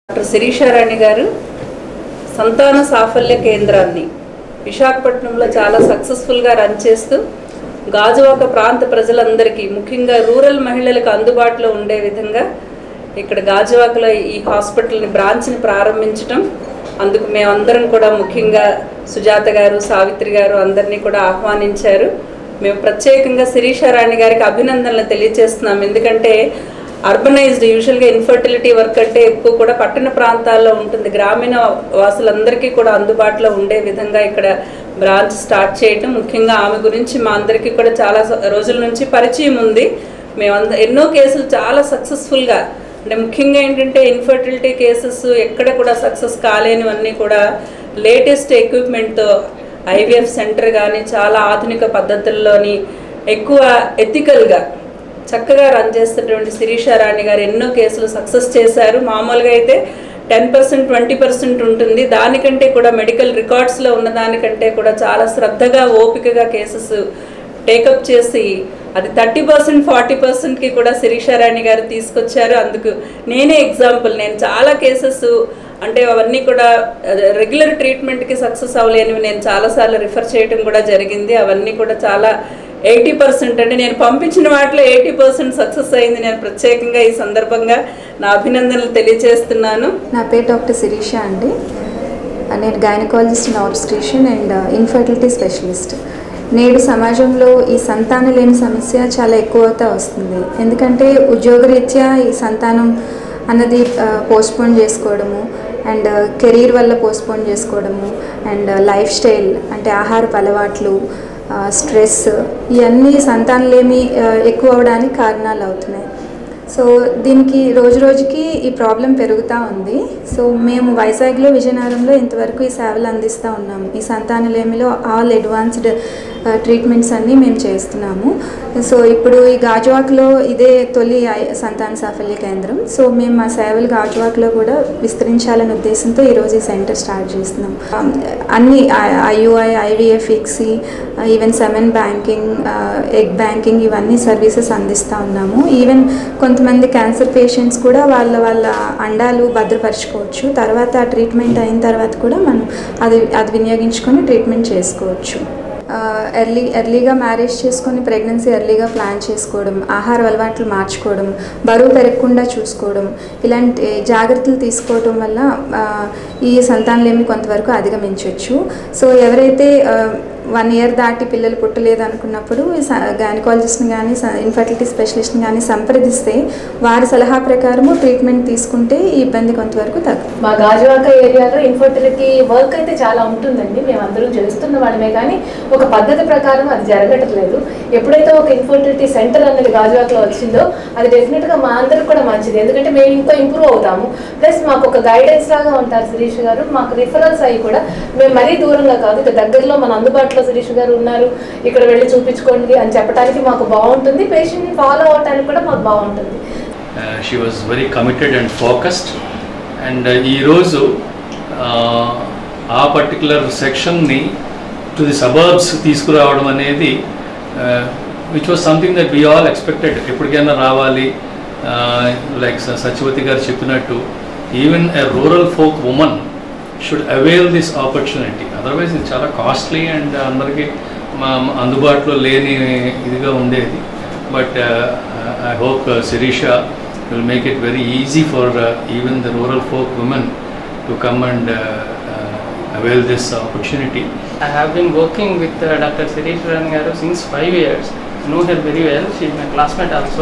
Doctor శిరీషారాణి గారు సంతాన సాఫల్య కేంద్రాన్ని విశాఖపట్నంలో చాలా సక్సెస్ఫుల్గా రన్ చేస్తూ గాజువాక ప్రాంత ప్రజలందరికీ ముఖ్యంగా రూరల్ మహిళలకు అందుబాటులో ఉండే విధంగా ఇక్కడ గాజువాకలో ఈ హాస్పిటల్ని బ్రాంచ్ని ప్రారంభించటం అందుకు మేమందరం కూడా ముఖ్యంగా సుజాత గారు సావిత్రి గారు అందరినీ కూడా ఆహ్వానించారు మేము ప్రత్యేకంగా శిరీషారాణి గారికి అభినందనలు తెలియజేస్తున్నాం ఎందుకంటే అర్బనైజ్డ్ యూజువల్గా ఇన్ఫర్టిలిటీ వర్క్ అంటే ఎక్కువ కూడా పట్టణ ప్రాంతాల్లో ఉంటుంది గ్రామీణ వాసులందరికీ కూడా అందుబాటులో ఉండే విధంగా ఇక్కడ బ్రాంచ్ స్టార్ట్ చేయటం ముఖ్యంగా ఆమె గురించి మా అందరికీ కూడా చాలా స- రోజుల నుంచి పరిచయం ఉంది మేమంద ఎన్నో కేసులు చాలా సక్సెస్ఫుల్గా అంటే ముఖ్యంగా ఏంటంటే ఇన్ఫర్టిలిటీ కేసెస్ ఎక్కడ కూడా సక్సెస్ కాలేనివన్నీ కూడా లేటెస్ట్ ఎక్విప్మెంట్తో ఐవీఎఫ్ సెంటర్ కానీ చాలా ఆధునిక పద్ధతుల్లోని ఎక్కువ ఎథికల్గా చక్కగా రన్ చేస్తున్నటువంటి శిరీషారాణి గారు ఎన్నో కేసులు సక్సెస్ చేశారు మామూలుగా అయితే టెన్ పర్సెంట్ ట్వంటీ పర్సెంట్ ఉంటుంది దానికంటే కూడా మెడికల్ రికార్డ్స్లో ఉన్న దానికంటే కూడా చాలా శ్రద్ధగా ఓపికగా కేసెస్ టేకప్ చేసి అది థర్టీ పర్సెంట్ ఫార్టీ పర్సెంట్కి కూడా శిరీషారాణి గారు తీసుకొచ్చారు అందుకు నేనే ఎగ్జాంపుల్ నేను చాలా కేసెస్ అంటే అవన్నీ కూడా రెగ్యులర్ ట్రీట్మెంట్కి సక్సెస్ అవ్వలేనివి నేను చాలాసార్లు రిఫర్ చేయడం కూడా జరిగింది అవన్నీ కూడా చాలా ఎయిటీ పర్సెంట్ అంటే నేను పంపించిన వాటిలో ఎయిటీ పర్సెంట్ సక్సెస్ అయింది నేను ప్రత్యేకంగా ఈ సందర్భంగా నా అభినందనలు తెలియజేస్తున్నాను నా పేరు డాక్టర్ శిరీష అండి నేను gynaecologist in obstetrician and infertility specialist నేడు సమాజంలో ఈ సంతానం లేని సమస్య చాలా ఎక్కువగా వస్తుంది ఎందుకంటే ఉద్యోగరీత్యా ఈ సంతానం అన్నది పోస్ట్పోన్ చేసుకోవడము అండ్ కెరీర్ వల్ల పోస్ట్పోన్ చేసుకోవడము అండ్ లైఫ్ స్టైల్ అంటే ఆహారపు అలవాట్లు స్ట్రెస్ ఇవన్నీ సంతానలేమి ఆ, ఎక్కువ అవడానికి కారణాలు అవుతున్నాయి సో దీనికి రోజు రోజుకి ఈ ప్రాబ్లం పెరుగుతూ ఉంది సో మేము వైజాగ్లో విజయనగరంలో ఇంతవరకు ఈ సేవలు అందిస్తూ ఉన్నాము ఈ సంతానలేమిలో ఆల్ అడ్వాన్స్డ్ ట్రీట్మెంట్స్ అన్నీ మేము చేస్తున్నాము సో ఇప్పుడు ఈ గాజువాక్లో ఇదే తొలి ఐ- సంతాన సాఫల్య కేంద్రం సో మేము మా సేవలు గాజువాక్లో కూడా విస్తరించాలనే ఉద్దేశంతో ఈరోజు ఈ సెంటర్ స్టార్ట్ చేస్తున్నాం ఆ, అన్ని IUI IVF ICSI even semen banking egg banking ఇవన్నీ సర్వీసెస్ అందిస్తూ ఉన్నాము ఈవెన్ కొంతమంది క్యాన్సర్ పేషెంట్స్ కూడా వాళ్ళ వాళ్ళ అండాలు భద్రపరచుకోవచ్చు తర్వాత ఆ ట్రీట్మెంట్ అయిన తర్వాత కూడా మనం అది అది వినియోగించుకొని ట్రీట్మెంట్ చేసుకోవచ్చు ఎర్లీ ఎర్లీగా మ్యారేజ్ చేసుకొని ప్రెగ్నెన్సీ ఎర్లీగా ప్లాన్ చేసుకోవడం ఆహార అలవాట్లు మార్చుకోవడం బరువు పెరగకుండా చూసుకోవడం ఇలాంటి జాగ్రత్తలు తీసుకోవడం వల్ల ఆ, ఈ సంతానలేమి కొంతవరకు అధిగమించవచ్చు సో ఎవరైతే వన్ ఇయర్ దాటి పిల్లలు పుట్టలేదు అనుకున్నప్పుడు గైనకాలజిస్ట్ని కానీ ఇన్ఫర్టిలిటీ స్పెషలిస్ట్ని కానీ సంప్రదిస్తే వారి సలహా ప్రకారము ట్రీట్మెంట్ తీసుకుంటే ఈ ఇబ్బంది కొంతవరకు తగ్గుతుంది మా గాజువాక ఏరియాలో ఇన్ఫర్టిలిటీ వర్క్ అయితే చాలా ఉంటుందండి మేము అందరం చేస్తున్న వాళ్ళమే కానీ ఒక పద్ధతి ప్రకారం అది జరగట్లేదు ఎప్పుడైతే ఒక ఇన్ఫర్టిలిటీ సెంటర్ అనేది గాజువాకలో వచ్చిందో అది డెఫినెట్గా మా అందరికి కూడా మంచిది ఎందుకంటే మేము ఇంకా ఇంప్రూవ్ అవుతాము ప్లస్ మాకు ఒక గైడెన్స్ లాగా ఉంటారు శిరీష్ గారు మాకు రిఫరల్స్ అయ్యి కూడా మేము మరీ దూరంగా కాదు ఇక్కడ దగ్గరలో మన అందుబాటులో శిరీష్ గారు ఉన్నారు ఇక్కడ వెళ్ళి చూపించుకోండి అని చెప్పడానికి మాకు బాగుంటుంది పేషెంట్ని ఫాలో అవడానికి కూడా మాకు బాగుంటుంది Uh, she was very committed and focused and uh, ఈరోజు uh, ఆ పర్టికులర్ సెక్షన్ని టు ది సబర్బ్స్ తీసుకురావడం అనేది which was something that we all expected ఎప్పటికైనా రావాలి లైక్ సచివతి గారు చెప్పినట్టు even a rural folk woman should avail this opportunity otherwise ఇది చాలా కాస్ట్లీ అండ్ అందరికీ మా మా అందుబాటులో లేని ఇదిగా ఉండేది but I hope Shirisha will make it very easy for even the rural folk women to come and avail this opportunity I have been working with uh, Dr. Sirish Garu since five years. Know her very well. She is my classmate also.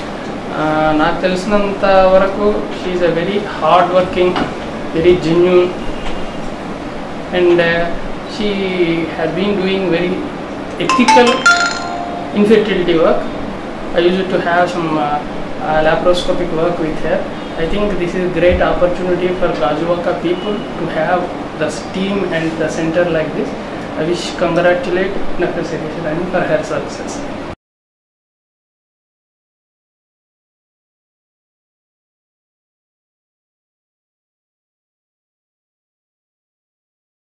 Uh, నాకు తెలిసినంత వరకు she's a very hard working very genuine and she had been doing very ethical infertility work. I used to have some uh, uh, laparoscopic work with her. I think this is a great opportunity for Gajuwaka people to have the team and the center like this. I wish congratulate Dr. Sirish Rani for her success.